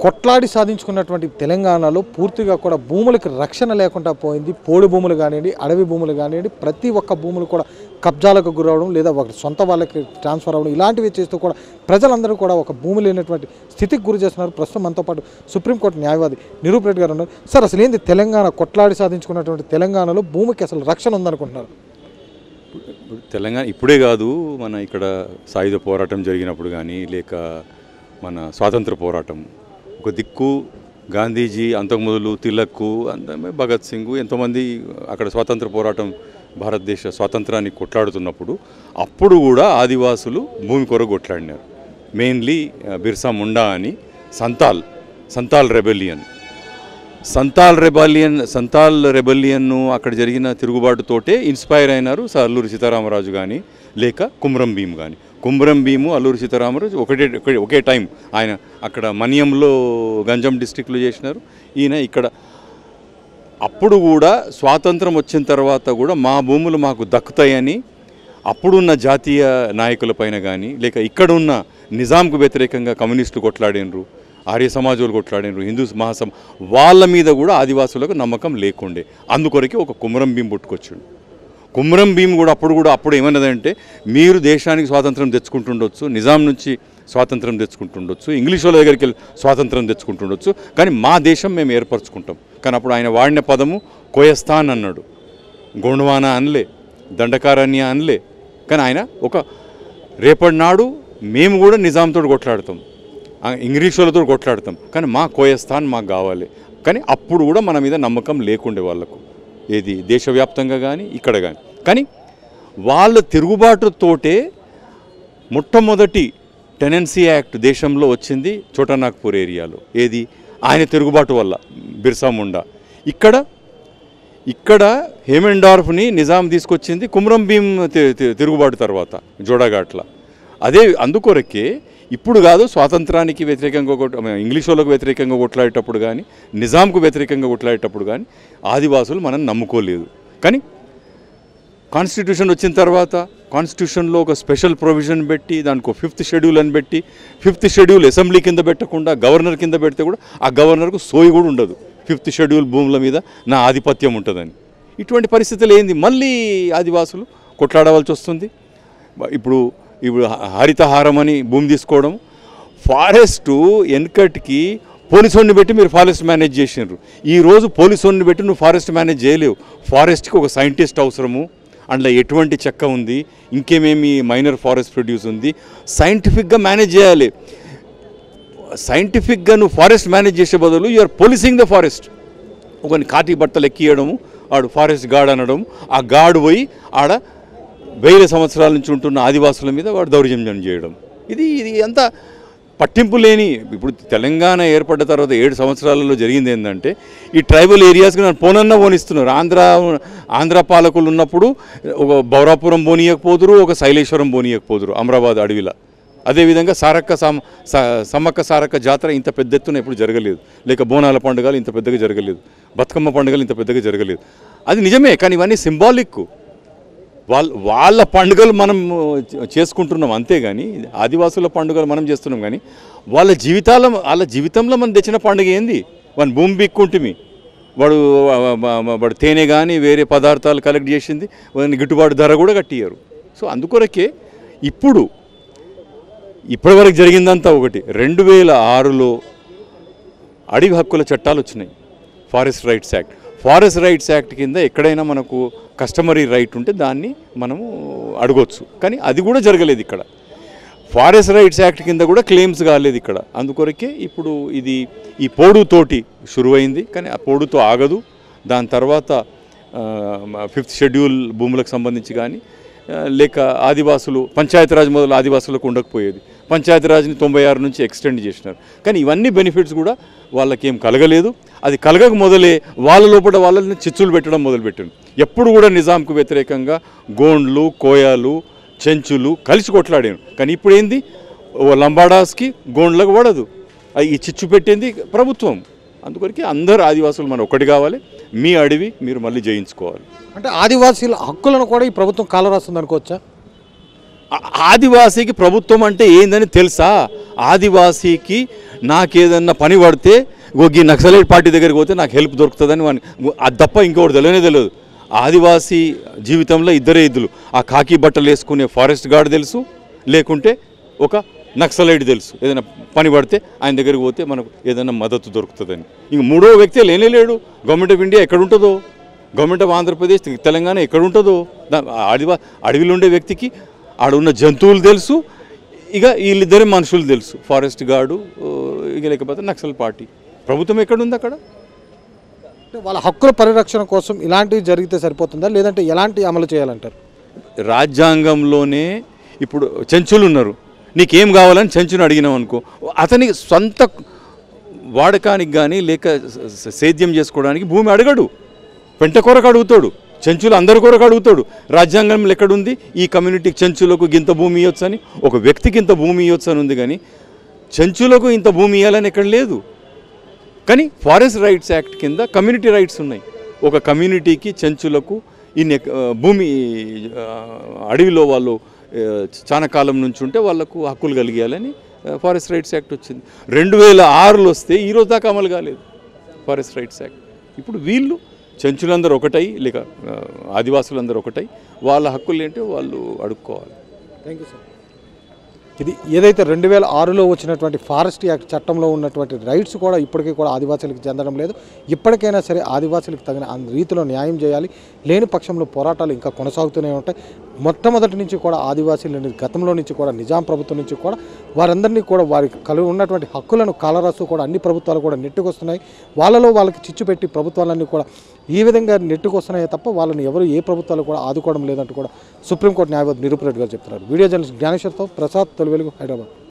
కొట్లాడి సాధించుకున్నటువంటి తెలంగాణలో పూర్తిగా కూడా భూములకు రక్షణ లేకుండా పోయింది పోడు భూములు కానివ్వండి అడవి భూములు కానివ్వండి ప్రతి ఒక్క భూములు కూడా కబ్జాలకు గురవడం లేదా ఒక సొంత వాళ్ళకి ట్రాన్స్ఫర్ అవ్వడం ఇలాంటివి చేస్తూ కూడా ప్రజలందరూ కూడా ఒక భూమి లేనటువంటి స్థితికి గురి చేస్తున్నారు ప్రస్తుతం మనతో పాటు సుప్రీంకోర్టు న్యాయవాది నిరూప్ రెడ్డి గారు ఉన్నారు సార్ అసలు ఏంది తెలంగాణ కొట్లాడి సాధించుకున్నటువంటి తెలంగాణలో భూమికి అసలు రక్షణ ఉందనుకుంటున్నారు ఇప్పుడు తెలంగాణ ఇప్పుడే కాదు మన ఇక్కడ సాయుధ పోరాటం జరిగినప్పుడు కానీ లేక మన స్వాతంత్ర పోరాటం ఒక దిక్కు గాంధీజీ అంతకు మొదలు తిలక్కు అంత భగత్ సింగ్ ఎంతోమంది అక్కడ స్వాతంత్ర పోరాటం భారతదేశ స్వాతంత్రాన్ని కొట్లాడుతున్నప్పుడు అప్పుడు కూడా ఆదివాసులు భూమి కొరకు కొట్లాడినారు మెయిన్లీ బిర్సా ముండా అని సంతాల్ సంతాల్ రెబెలియన్ సంతాల్ రెబలియన్ సంతాల్ రెబలియన్ను అక్కడ జరిగిన తిరుగుబాటుతోటే ఇన్స్పైర్ అయినారు సార్ అల్లూరి సీతారామరాజు కానీ లేక కుమ్రం భీమ్ కానీ కుమ్రం భీము అల్లూరి సీతారామరాజు ఒకటే ఒకే- ఒకే టైం ఆయన అక్కడ మనియంలో గంజం డిస్టిక్లో చేసినారు ఈయన ఇక్కడ అప్పుడు కూడా స్వాతంత్రం వచ్చిన తర్వాత కూడా మా భూములు మాకు దక్కుతాయని అప్పుడున్న జాతీయ నాయకులపైన కానీ లేక ఇక్కడున్న నిజాంకు వ్యతిరేకంగా కమ్యూనిస్టులు కొట్లాడినరు ఆర్య సమాజాలు కొట్లాడినరు హిందూ మహాసమ వాళ్ళ మీద కూడా ఆదివాసులకు నమ్మకం లేకుండే అందుకొరకే ఒక కుమరం భీం పుట్టుకొచ్చిండు కుమ్రం భీమ్ కూడా అప్పుడు కూడా అప్పుడు ఏమన్నదంటే మీరు దేశానికి స్వాతంత్రం తెచ్చుకుంటుండొచ్చు నిజాం నుంచి స్వాతంత్రం తెచ్చుకుంటుండొచ్చు ఇంగ్లీష్ వాళ్ళ దగ్గరికి వెళ్ళి స్వాతంత్రం తెచ్చుకుంటుండొచ్చు కానీ మా దేశం మేము ఏర్పరచుకుంటాం కానీ అప్పుడు ఆయన వాడిన పదము కోయస్థాన్ అన్నాడు గోండ్వానా అనలే దండకారణ్య అనలే కానీ ఆయన ఒక రేపటి నాడు మేము కూడా నిజాంతో కొట్లాడతాం ఆ ఇంగ్లీష్ వాళ్ళతో కొట్లాడతాం కానీ మా కోయస్థాన్ మాకు కావాలి కానీ అప్పుడు కూడా మన మీద నమ్మకం లేకుండే వాళ్ళకు ఏది దేశవ్యాప్తంగా కానీ ఇక్కడ కానీ కానీ వాళ్ళ తిరుగుబాటుతోటే మొట్టమొదటి టెనెన్సీ యాక్ట్ దేశంలో వచ్చింది చోటనాగ్పూర్ ఏరియాలో ఏది ఆయన తిరుగుబాటు వల్ల బిర్సా ముండా ఇక్కడ ఇక్కడ హేమెండార్ఫ్ని నిజాం తీసుకొచ్చింది కుమ్రం భీం తి- తి- తిరుగుబాటు తర్వాత జోడఘాట్ల అదే అందుకొరకే ఇప్పుడు కాదు స్వాతంత్రానికి వ్యతిరేకంగా కొట్- ఐ మీన్, ఇంగ్లీష్ వాళ్ళకు వ్యతిరేకంగా కొట్లాడేటప్పుడు కానీ నిజాంకు వ్యతిరేకంగా కొట్లాడేటప్పుడు కానీ ఆదివాసులు మనం నమ్ముకోలేదు కానీ కాన్స్టిట్యూషన్ వచ్చిన తర్వాత కాన్స్టిట్యూషన్లో ఒక స్పెషల్ ప్రొవిజన్ పెట్టి దానికి ఒక ఫిఫ్త్ షెడ్యూల్ అని పెట్టి ఫిఫ్త్ షెడ్యూల్ అసెంబ్లీ కింద పెట్టకుండా గవర్నర్ కింద పెడితే కూడా ఆ గవర్నర్కు సోయి కూడా ఉండదు ఫిఫ్త్ షెడ్యూల్ భూముల మీద నా ఆధిపత్యం ఉంటుందని ఇటువంటి పరిస్థితులు ఏంది మళ్ళీ ఆదివాసులు కొట్లాడవలసి వస్తుంది ఇప్పుడు ఇప్పుడు హ- హరితహారం అని భూమి తీసుకోవడం ఫారెస్ట్ వెనకటికి పోలీసోడిని పెట్టి మీరు ఫారెస్ట్ మేనేజ్ చేసినారు ఈ రోజు పోలీసోడిని పెట్టి నువ్వు ఫారెస్ట్ మేనేజ్ చేయలేవు ఫారెస్ట్కి ఒక సైంటిస్ట్ అవసరము అందులో ఎటువంటి చెక్క ఉంది ఇంకేమేమి మైనర్ ఫారెస్ట్ ప్రొడ్యూస్ ఉంది సైంటిఫిక్గా మేనేజ్ చేయాలి సైంటిఫిక్గా నువ్వు ఫారెస్ట్ మేనేజ్ చేసే బదులు యూఆర్ పోలీసింగ్ ద ఫారెస్ట్ ఒకని కాటి బట్టలు ఎక్కియడము వాడు ఫారెస్ట్ గార్డ్ అనడం ఆ గార్డ్ పోయి ఆడ వేల సంవత్సరాల నుంచి ఉంటున్న ఆదివాసుల మీద వాడు దౌర్జన్యం చేయడం ఇది ఇది అంత పట్టింపు లేని ఇప్పుడు తెలంగాణ ఏర్పడ్డ తర్వాత ఏడు సంవత్సరాలలో జరిగింది ఏంటంటే ఈ ట్రైబల్ ఏరియాస్కి నన్ను పోనన్నా పోనిస్తున్నారు ఆంధ్ర ఆంధ్ర పాలకులు ఉన్నప్పుడు ఒక బౌరాపురం పోనీయకపోదురు ఒక శైలేశ్వరం పోనీయకపోదురు అమరాబాద్ అడవిలో అదేవిధంగా సారక్క సమ స- సమ్మక్క సారక్క జాతర ఇంత పెద్ద ఎత్తున ఎప్పుడు జరగలేదు లేక బోనాల పండుగలు ఇంత పెద్దగా జరగలేదు బతుకమ్మ పండుగలు ఇంత పెద్దగా జరగలేదు అది నిజమే కానీ ఇవన్నీ సింబాలిక్ వాళ్ళ వాళ్ళ పండుగలు మనం చే- చేసుకుంటున్నాం అంతేగాని ఆదివాసుల పండుగలు మనం చేస్తున్నాం కానీ వాళ్ళ జీవితాల వాళ్ళ జీవితంలో మనం తెచ్చిన పండుగ ఏంది వాని భూమి బిక్కుంటుమి వాడు వ- వ- వ- వాడు తేనె కానీ వేరే పదార్థాలు కలెక్ట్ చేసింది వాని గిట్టుబాటు ధర కూడా కట్టియ్యారు సో అందుకొరకే ఇప్పుడు ఇప్పటివరకు జరిగిందంతా ఒకటి రెండు వేల ఆరులో అడవి హక్కుల చట్టాలు వచ్చినాయి forest rights act forest rights act కింద ఎక్కడైనా మనకు కస్టమరీ రైట్ ఉంటే దాన్ని మనము అడగొచ్చు కానీ అది కూడా జరగలేదు ఇక్కడ ఫారెస్ట్ రైట్స్ యాక్ట్ కింద కూడా క్లెయిమ్స్ కాలేదు ఇక్కడ అందుకొరకే ఇప్పుడు ఇది ఈ పోడుతోటి షురువైంది కానీ ఆ పోడుతో ఆగదు దాని తర్వాత ఫిఫ్త్ షెడ్యూల్ భూములకు సంబంధించి కానీ ఆ, లేక ఆదివాసులు పంచాయతీరాజ్ మొదలు ఆదివాసులకు ఉండకపోయేది పంచాయతీరాజ్ని తొంభై ఆరు నుంచి ఎక్స్టెండ్ చేసినారు కానీ ఇవన్నీ బెనిఫిట్స్ కూడా వాళ్ళకేం కలగలేదు అది కలగక మొదలే వాళ్ళ లోపల వాళ్ళని చిచ్చులు పెట్టడం మొదలుపెట్టారు ఎప్పుడు కూడా నిజాంకు వ్యతిరేకంగా గోండ్లు కోయాలు చెంచులు కలిసి కొట్లాడారు కానీ ఇప్పుడు ఏంది ఓ లంబాడాస్కి గోండ్లకు పడదు ఆ ఈ చిచ్చు పెట్టింది ప్రభుత్వం అందుకొరికి అందరు ఆదివాసులు మనం ఒకటి కావాలి మీ అడవి మీరు మళ్ళీ జయించుకోవాలి అంటే ఆదివాసీల హక్కులను కూడా ఈ ప్రభుత్వం కాలరాస్తుంది అనుకోవచ్చా ఆ- ఆదివాసీకి ప్రభుత్వం అంటే ఏందని తెలుసా ఆదివాసీకి నాకేదన్నా పని పడితే ఓ ఈ నక్సలైట్ పార్టీ దగ్గరికి పోతే నాకు హెల్ప్ దొరుకుతుందని వాని అది తప్ప ఇంకోటి తెలియనే తెలియదు ఆదివాసీ జీవితంలో ఇద్దరే ఇద్దులు ఆ కాకి బట్టలు వేసుకునే ఫారెస్ట్ గార్డ్ తెలుసు లేకుంటే ఒక నక్సలైట్ తెలుసు ఏదైనా పని పడితే ఆయన దగ్గరికి పోతే మనకు ఏదైనా మద్దతు దొరుకుతుందని ఇంక మూడో వ్యక్తి లేనే లేడు గవర్నమెంట్ ఆఫ్ ఇండియా ఎక్కడ ఉంటుందో గవర్నమెంట్ ఆఫ్ ఆంధ్రప్రదేశ్ తెలంగాణ ఎక్కడ ఉంటుందో దా- ఆదివా అడవిలో ఉండే వ్యక్తికి ఆడ ఉన్న జంతువులు తెలుసు ఇక వీళ్ళిద్దరే మనుషులు తెలుసు ఫారెస్ట్ గార్డు ఓ, ఇక లేకపోతే నక్సల్ పార్టీ ప్రభుత్వం ఎక్కడుంది అక్కడ అంటే వాళ్ళ హక్కుల పరిరక్షణ కోసం ఇలాంటివి జరిగితే సరిపోతుందా లేదంటే ఎలాంటి అమలు చేయాలంటారు రాజ్యాంగంలోనే ఇప్పుడు చెంచులు ఉన్నారు నీకేం కావాలని చెంచును అడిగినావు అనుకో అతని సొంత వాడకానికి కానీ లేక స- స- సేద్యం చేసుకోవడానికి భూమి అడగడు పెంట కొరకు అడుగుతాడు చెంచులు అందరి కొరకు అడుగుతాడు రాజ్యాంగంలో ఎక్కడుంది ఈ కమ్యూనిటీకి చెంచులకు ఇంత భూమి ఇవ్వచ్చు అని ఒక వ్యక్తికి ఇంత భూమి ఇవ్వచ్చు అని ఉంది కానీ చెంచులకు ఇంత భూమి ఇవ్వాలని ఎక్కడ లేదు కానీ ఫారెస్ట్ రైట్స్ యాక్ట్ కింద కమ్యూనిటీ రైట్స్ ఉన్నాయి ఒక కమ్యూనిటీకి చెంచులకు ఇన్ని ఎక- ఆ, భూమి ఆ, అడవిలో వాళ్ళు ఆ, చాలా కాలం నుంచి ఉంటే వాళ్ళకు హక్కులు కలిగేయాలని ఫారెస్ట్ రైట్స్ యాక్ట్ వచ్చింది రెండు వేల ఆరులో వస్తే ఈ రోజు దాకా అమలు కాలేదు ఫారెస్ట్ రైట్స్ యాక్ట్ ఇప్పుడు వీళ్ళు చెంచులందరూ ఒకటై లేక ఆ, ఆదివాసులందరూ ఒకటై వాళ్ళ హక్కులు ఏంటో వాళ్ళు అడుక్కోవాలి థ్యాంక్ యూ సార్ ఇది ఏదైతే రెండు వేల ఆరులో వచ్చినటువంటి ఫారెస్ట్ యాక్ట్ చట్టంలో ఉన్నటువంటి రైట్స్ కూడా ఇప్పటికీ కూడా ఆదివాసులకు చెందడం లేదు ఇప్పటికైనా సరే ఆదివాసులకు తగిన ఆ రీతిలో న్యాయం చేయాలి లేని పక్షంలో పోరాటాలు ఇంకా కొనసాగుతూనే ఉంటాయి మొట్టమొదటి నుంచి కూడా ఆదివాసీలు గతంలో నుంచి కూడా నిజాం ప్రభుత్వం నుంచి కూడా వారందరినీ కూడా వారికి కలిగి ఉన్నటువంటి హక్కులను కాలరాసు కూడా అన్ని ప్రభుత్వాలు కూడా నెట్టుకొస్తున్నాయి వాళ్ళలో వాళ్ళకి చిచ్చు పెట్టి ప్రభుత్వాలన్నీ కూడా ఈ విధంగా నెట్టుకొస్తున్నాయే తప్ప వాళ్ళని ఎవరు ఏ ప్రభుత్వాలు కూడా ఆదుకోవడం లేదంటూ కూడా సుప్రీంకోర్టు న్యాయవాది నిరూపరెడ్డి గారు చెప్తున్నారు వీడియో జర్నలిస్ట్ జ్ఞానేశ్వర్తో ప్రసాద్ తొలి వెలుగు హైదరాబాద్